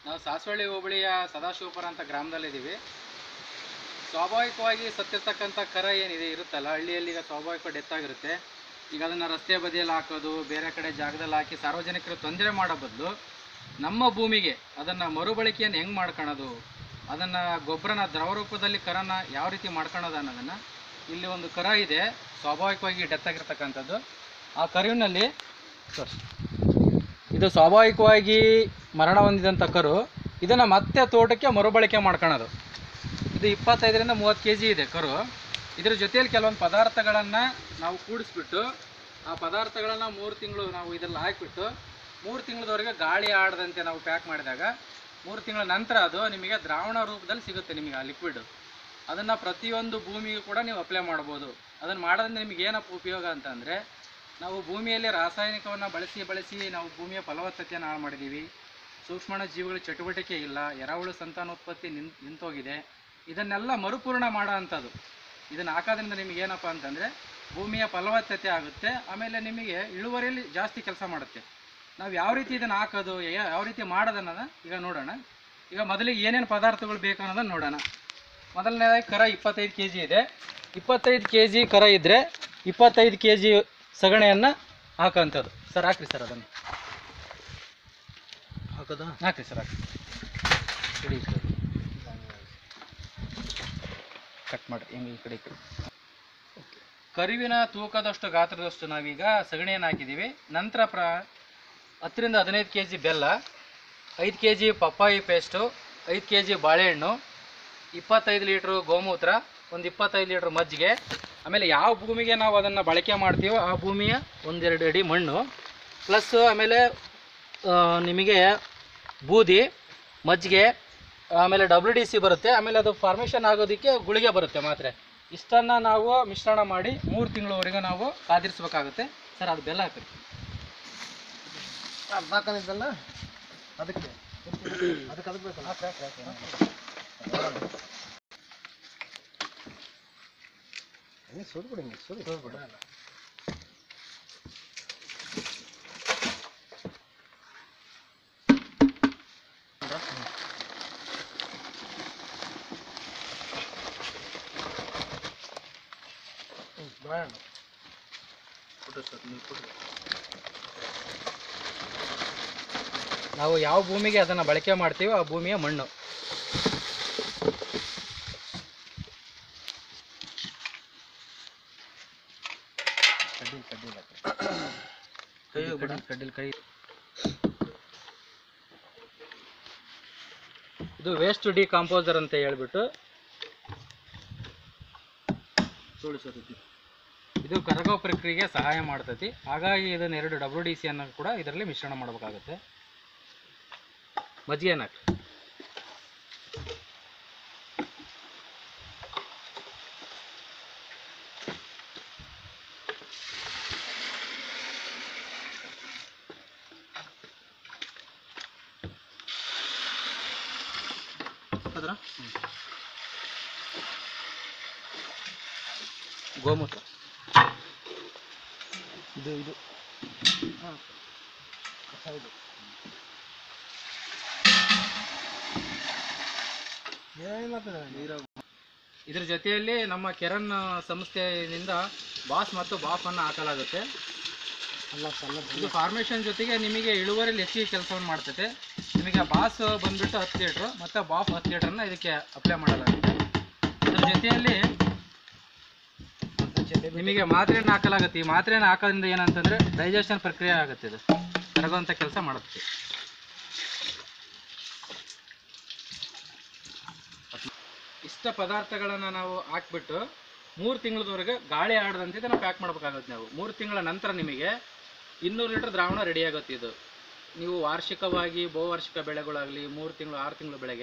ನಾವು ಸಾಸವಳ್ಳಿ ಹೋಬಳಿಯ ಸದಾಶಿವಪುರ ಅಂತ ಗ್ರಾಮದಲ್ಲಿದ್ದೀವಿ ಸ್ವಾಭಾವಿಕವಾಗಿ ಸತ್ತಿರ್ತಕ್ಕಂಥ ಕರ ಏನಿದೆ ಇರುತ್ತಲ್ಲ ಹಳ್ಳಿಯಲ್ಲಿ ಈಗ ಸ್ವಾಭಾವಿಕ ಡೆತ್ ಆಗಿರುತ್ತೆ ಈಗ ಅದನ್ನು ರಸ್ತೆ ಬದಿಯಲ್ಲಿ ಹಾಕೋದು ಬೇರೆ ಕಡೆ ಜಾಗದಲ್ಲಿ ಹಾಕಿ ಸಾರ್ವಜನಿಕರು ತೊಂದರೆ ಮಾಡೋ ಬದಲು ನಮ್ಮ ಭೂಮಿಗೆ ಅದನ್ನು ಮರುಬಳಕೆಯನ್ನು ಹೆಂಗೆ ಮಾಡ್ಕೊಳೋದು ಅದನ್ನು ಗೊಬ್ಬರನ ದ್ರವ ರೂಪದಲ್ಲಿ ಕರನ ಯಾವ ರೀತಿ ಮಾಡ್ಕೊಳೋದು ಅನ್ನೋದನ್ನು ಇಲ್ಲಿ ಒಂದು ಕರ ಇದೆ ಸ್ವಾಭಾವಿಕವಾಗಿ ಡೆತ್ ಆಗಿರ್ತಕ್ಕಂಥದ್ದು ಆ ಕರುವಿನಲ್ಲಿ ತೋರ್ಸಿ. ಇದು ಸ್ವಾಭಾವಿಕವಾಗಿ ಮರಣ ಹೊಂದಿದಂಥ ಕರು ಇದನ್ನು ಮತ್ತೆ ತೋಟಕ್ಕೆ ಮರುಬಳಕೆ ಮಾಡ್ಕೊಳೋದು ಇದು ಇಪ್ಪತ್ತೈದರಿಂದ ಮೂವತ್ತು ಕೆ ಜಿ ಇದೆ ಕರು ಇದ್ರ ಜೊತೆಯಲ್ಲಿ ಕೆಲವೊಂದು ಪದಾರ್ಥಗಳನ್ನು ನಾವು ಕೂಡಿಸ್ಬಿಟ್ಟು ಆ ಪದಾರ್ಥಗಳನ್ನು ಮೂರು ತಿಂಗಳು ನಾವು ಇದರಲ್ಲಿ ಹಾಕಿಬಿಟ್ಟು ಮೂರು ತಿಂಗಳದವರೆಗೆ ಗಾಳಿ ಆಡದಂತೆ ನಾವು ಪ್ಯಾಕ್ ಮಾಡಿದಾಗ ಮೂರು ತಿಂಗಳ ನಂತರ ಅದು ನಿಮಗೆ ದ್ರಾವಣ ರೂಪದಲ್ಲಿ ಸಿಗುತ್ತೆ ನಿಮಗೆ ಆ ಲಿಕ್ವಿಡ್ ಅದನ್ನು ಪ್ರತಿಯೊಂದು ಭೂಮಿಗೂ ಕೂಡ ನೀವು ಅಪ್ಲೈ ಮಾಡ್ಬೋದು ಅದನ್ನು ಮಾಡೋದ್ರಿಂದ ನಿಮಗೆ ಏನಪ್ಪ ಉಪಯೋಗ ಅಂತಂದರೆ ನಾವು ಭೂಮಿಯಲ್ಲಿ ರಾಸಾಯನಿಕವನ್ನು ಬಳಸಿ ಬಳಸಿ ನಾವು ಭೂಮಿಯ ಫಲವತ್ತತೆಯನ್ನು ಹಾಳು ಮಾಡಿದ್ದೀವಿ ಸೂಕ್ಷ್ಮಾಣು ಜೀವಿಗಳ ಚಟುವಟಿಕೆ ಇಲ್ಲ ಎರೆಹುಳು ಸಂತಾನೋತ್ಪತ್ತಿ ನಿನ್ ನಿಂತೋಗಿದೆ ಇದನ್ನೆಲ್ಲ ಮರುಪೂರ್ಣ ಮಾಡೋ ಅಂಥದ್ದು ಇದನ್ನು ಹಾಕೋದ್ರಿಂದ ನಿಮಗೆ ಏನಪ್ಪ ಅಂತಂದರೆ ಭೂಮಿಯ ಫಲವತ್ತತೆ ಆಗುತ್ತೆ ಆಮೇಲೆ ನಿಮಗೆ ಇಳುವರಿಯಲ್ಲಿ ಜಾಸ್ತಿ ಕೆಲಸ ಮಾಡುತ್ತೆ ನಾವು ಯಾವ ರೀತಿ ಇದನ್ನು ಹಾಕೋದು ಯಾ- ಯಾವ ರೀತಿ ಮಾಡೋದು ಅನ್ನೋದ ಈಗ ನೋಡೋಣ ಈಗ ಮೊದಲಿಗೆ ಏನೇನು ಪದಾರ್ಥಗಳು ಬೇಕು ಅನ್ನೋದನ್ನು ನೋಡೋಣ ಮೊದಲನೇದಾಗಿ ಕರ ಇಪ್ಪತ್ತೈದು ಕೆ ಜಿ ಇದೆ ಇಪ್ಪತ್ತೈದು ಕೆ ಜಿ ಕರ ಇದ್ದರೆ ಇಪ್ಪತ್ತೈದು ಕೆ ಜಿ ಸಗಣಿಯನ್ನು ಹಾಕೋಂಥದ್ದು ಸರ್ ಹಾಕ್ರಿ ಸರ್ ಅದನ್ನು ಹಾಕೋದಾ ಹಾಕ್ರಿ ಸರ್ ಹಾಕ್ರಿ ಇಡಿ ಸರ್ ಕಟ್ ಮಾಡಿರಿ ಹಿಂಗೆ ಈ ಕಡೆ ಈ ಕಡೆ ಕರಿವಿನ ತೂಕದಷ್ಟು ಗಾತ್ರದಷ್ಟು ನಾವೀಗ ಸಗಣಿಯನ್ನು ಹಾಕಿದ್ದೀವಿ ನಂತರ ಪ್ರ ಹತ್ತರಿಂದ ಹದಿನೈದು ಕೆ ಜಿ ಬೆಲ್ಲ ಐದು ಕೆ ಜಿ ಪಪ್ಪಾಯಿ ಪೇಸ್ಟು ಐದು ಕೆ ಜಿ ಬಾಳೆಹಣ್ಣು ಇಪ್ಪತ್ತೈದು ಲೀಟ್ರು ಗೋಮೂತ್ರ ಒಂದು ಇಪ್ಪತ್ತೈದು ಲೀಟ್ರ್ ಮಜ್ಜಿಗೆ ಆಮೇಲೆ ಯಾವ ಭೂಮಿಗೆ ನಾವು ಅದನ್ನು ಬಳಕೆ ಮಾಡ್ತೀವೋ ಆ ಭೂಮಿಯ ಒಂದೆರಡು ಅಡಿ ಮಣ್ಣು ಪ್ಲಸ್ ಆಮೇಲೆ ಆ, ನಿಮಗೆ ಬೂದಿ ಮಜ್ಜಿಗೆ ಆಮೇಲೆ ಡಬ್ಲ್ಯೂ ಡಿ ಸಿ ಬರುತ್ತೆ ಆಮೇಲೆ ಅದು ಫಾರ್ಮೇಷನ್ ಆಗೋದಕ್ಕೆ ಗುಳಿಗೆ ಬರುತ್ತೆ ಮಾತ್ರೆ ಇಷ್ಟನ್ನು ನಾವು ಮಿಶ್ರಣ ಮಾಡಿ ಮೂರು ತಿಂಗಳವರೆಗೆ ನಾವು ಕಾದಿರಿಸ್ಬೇಕಾಗುತ್ತೆ ಸರ್ ಅದು ಬೆಲ್ಲ ಹಾಕ್ರಿ ಅರ್ಧ ಹಾಕೊಂಡಿದ್ದಲ್ಲ ಅದಕ್ಕೆ ಅದಕ್ಕೆ ಅದಕ್ಕೆ ಬೇಕಲ್ಲ ಹಂಗೆ ಸುಡ್ಬಿಡಿ ಹಿಂಗೆ ಸುಡಿ ಸುಡ್ಬಿಡ ಬಾಳೆಹಣ್ಣು ಕೊಟ್ಟು ಸರ್ ನೀವು ಕೊಡಿ ನಾವು ಯಾವ ಭೂಮಿಗೆ ಅದನ್ನು ಬಳಕೆ ಮಾಡ್ತೀವೋ ಆ ಭೂಮಿಯ ಮಣ್ಣು ಕಡ್ಡಿ ಕಡ್ಡಿ ಕೈ ಕಡ್ಡಿ ಕಡ್ಡಿಲ್ ಕೈ ಇದು ವೇಸ್ಟ್ ಡಿಕಾಂಪೋಸರ್ ಅಂತ ಹೇಳ್ಬಿಟ್ಟು ನೋಡಿ ಸರ್ ಇದು ಇದು ಕರಗೋ ಪ್ರಕ್ರಿಯೆಗೆ ಸಹಾಯ ಮಾಡ್ತೈತಿ ಹಾಗಾಗಿ ಇದನ್ನ ಎರಡು ಡಬ್ಲ್ಯೂ ಡಿ ಸಿ ಅನ್ನು ಕೂಡ ಇದರಲ್ಲಿ ಮಿಶ್ರಣ ಮಾಡಬೇಕಾಗುತ್ತೆ ಮಜ್ಜಿಗೆನ ಹಾಕ್ರಿ ಹೌದ್ರಾ ಗೋಮೂತ್ರ ಇದು ಇದು ಹಾಂ ಹೌದು ಏನಾಗ್ತದೆ ನೀರು ಇದ್ರ ಜೊತೆಯಲ್ಲಿ ನಮ್ಮ ಕೆರನ್ ಸಂಸ್ಥೆಯಿಂದ ಬಾಸ್ ಮತ್ತು ಬಾಫ್ ಅನ್ನು ಹಾಕಲಾಗುತ್ತೆ ಅಲ್ಲ ಸಣ್ಣ ಇದು ಫಾರ್ಮೇಷನ್ ಜೊತೆಗೆ ನಿಮಗೆ ಇಳುವರಿಯಲ್ಲಿ ಹೆಚ್ಚಿಗೆ ಕೆಲಸವನ್ನು ಮಾಡ್ತೈತೆ ನಿಮಗೆ ಬಾಸ್ ಬಂದ್ಬಿಟ್ಟು ಹತ್ತು ಲೀಟ್ರು ಮತ್ತು ಬಾಫ್ ಹತ್ತು ಲೀಟ್ರನ್ನ ಇದಕ್ಕೆ ಅಪ್ಲೈ ಮಾಡಲಾಗುತ್ತೆ ಅದ್ರ ಜೊತೆಯಲ್ಲಿ ನಿಮಗೆ ಮಾತ್ರೆಯನ್ನು ಹಾಕಲಾಗುತ್ತೆ ಈ ಮಾತ್ರೆಯನ್ನು ಹಾಕೋದ್ರಿಂದ ಏನಂತಂದರೆ ಡೈಜೆಷನ್ ಪ್ರಕ್ರಿಯೆ ಆಗುತ್ತೆ ಇದು ಕರಗುವಂಥ ಕೆಲಸ ಮಾಡುತ್ತೆ ಇಷ್ಟ ಪದಾರ್ಥಗಳನ್ನು ನಾವು ಹಾಕ್ಬಿಟ್ಟು ಮೂರು ತಿಂಗಳದವರೆಗೆ ಗಾಳಿ ಆಡದಂತೆ ಇದನ್ನು ಪ್ಯಾಕ್ ಮಾಡಬೇಕಾಗುತ್ತೆ ನಾವು ಮೂರು ತಿಂಗಳ ನಂತರ ನಿಮಗೆ ಇನ್ನೂರು ಲೀಟರ್ ದ್ರಾವಣ ರೆಡಿ ಆಗುತ್ತೆ ಇದು ನೀವು ವಾರ್ಷಿಕವಾಗಿ ಬಹುವಾರ್ಷಿಕ ಬೆಳೆಗಳಾಗಲಿ ಮೂರು ತಿಂಗಳು ಆರು ತಿಂಗಳು ಬೆಳೆಗೆ